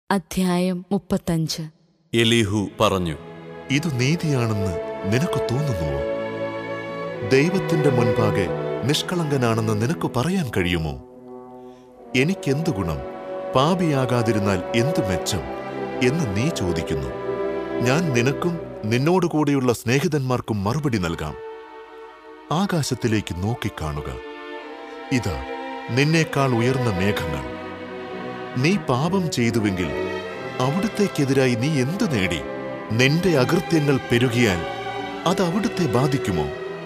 അധ്യായം മുപ്പത്തഞ്ച് എലീഹു പറഞ്ഞു ഇത് നീതിയാണെന്ന് നിനക്ക് തോന്നുന്നുവോ ദൈവത്തിന്റെ മുൻപാകെ നിഷ്കളങ്കനാണെന്ന് നിനക്ക് പറയാൻ കഴിയുമോ എനിക്കെന്തു ഗുണം പാപിയാകാതിരുന്നാൽ എന്തു മെച്ചം എന്ന് നീ ചോദിക്കുന്നു ഞാൻ നിനക്കും നിന്നോടുകൂടിയുള്ള സ്നേഹിതന്മാർക്കും മറുപടി നൽകാം ആകാശത്തിലേക്ക് നോക്കിക്കാണുക ഇതാ നിന്നേക്കാൾ ഉയർന്ന മേഘങ്ങൾ നീ പാപം ചെയ്തുവെങ്കിൽ അവിടുത്തേക്കെതിരായി നീ എന്തു നേടി നിന്റെ അകൃത്യങ്ങൾ പെരുകിയാൽ അത് അവിടുത്തെ ബാധിക്കുമോ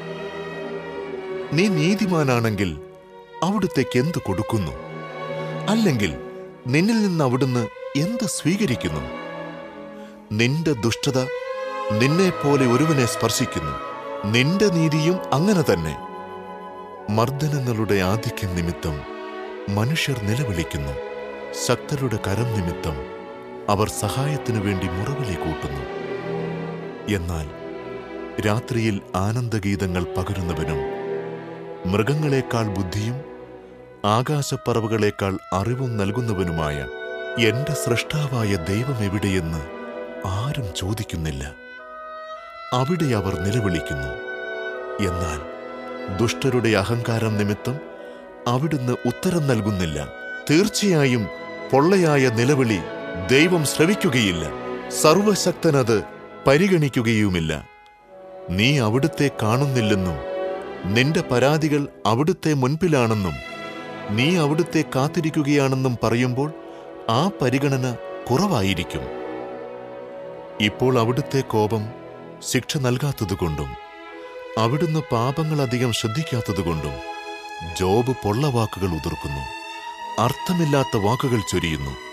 നീ നീതിമാനാണെങ്കിൽ അവിടുത്തേക്ക് എന്തു കൊടുക്കുന്നു അല്ലെങ്കിൽ നിന്നിൽ നിന്ന് അവിടുന്ന് എന്ത് സ്വീകരിക്കുന്നു നിന്റെ ദുഷ്ടത നിന്നെപ്പോലെ ഒരുവനെ സ്പർശിക്കുന്നു നിന്റെ നീതിയും അങ്ങനെ തന്നെ മർദ്ദനങ്ങളുടെ ആധിക്യം നിമിത്തം മനുഷ്യർ നിലവിളിക്കുന്നു ശക്തരുടെ കരം നിമിത്തം അവർ സഹായത്തിനു വേണ്ടി മുറവിളി കൂട്ടുന്നു എന്നാൽ രാത്രിയിൽ ആനന്ദഗീതങ്ങൾ പകരുന്നവനും മൃഗങ്ങളെക്കാൾ ബുദ്ധിയും ആകാശപ്പറവുകളേക്കാൾ അറിവും നൽകുന്നവനുമായ എന്റെ സൃഷ്ടാവായ ദൈവം എവിടെയെന്ന് ആരും ചോദിക്കുന്നില്ല അവിടെ അവർ നിലവിളിക്കുന്നു എന്നാൽ ദുഷ്ടരുടെ അഹങ്കാരം നിമിത്തം അവിടുന്ന് ഉത്തരം നൽകുന്നില്ല തീർച്ചയായും പൊള്ളയായ നിലവിളി ദൈവം ശ്രവിക്കുകയില്ല സർവശക്തനത് പരിഗണിക്കുകയുമില്ല നീ അവിടുത്തെ കാണുന്നില്ലെന്നും നിന്റെ പരാതികൾ അവിടുത്തെ മുൻപിലാണെന്നും നീ അവിടുത്തെ കാത്തിരിക്കുകയാണെന്നും പറയുമ്പോൾ ആ പരിഗണന കുറവായിരിക്കും ഇപ്പോൾ അവിടുത്തെ കോപം ശിക്ഷ നൽകാത്തതുകൊണ്ടും അവിടുന്ന് പാപങ്ങളധികം ശ്രദ്ധിക്കാത്തതുകൊണ്ടും ജോബ് പൊള്ളവാക്കുകൾ ഉതിർക്കുന്നു അർത്ഥമില്ലാത്ത വാക്കുകൾ ചൊരിയുന്നു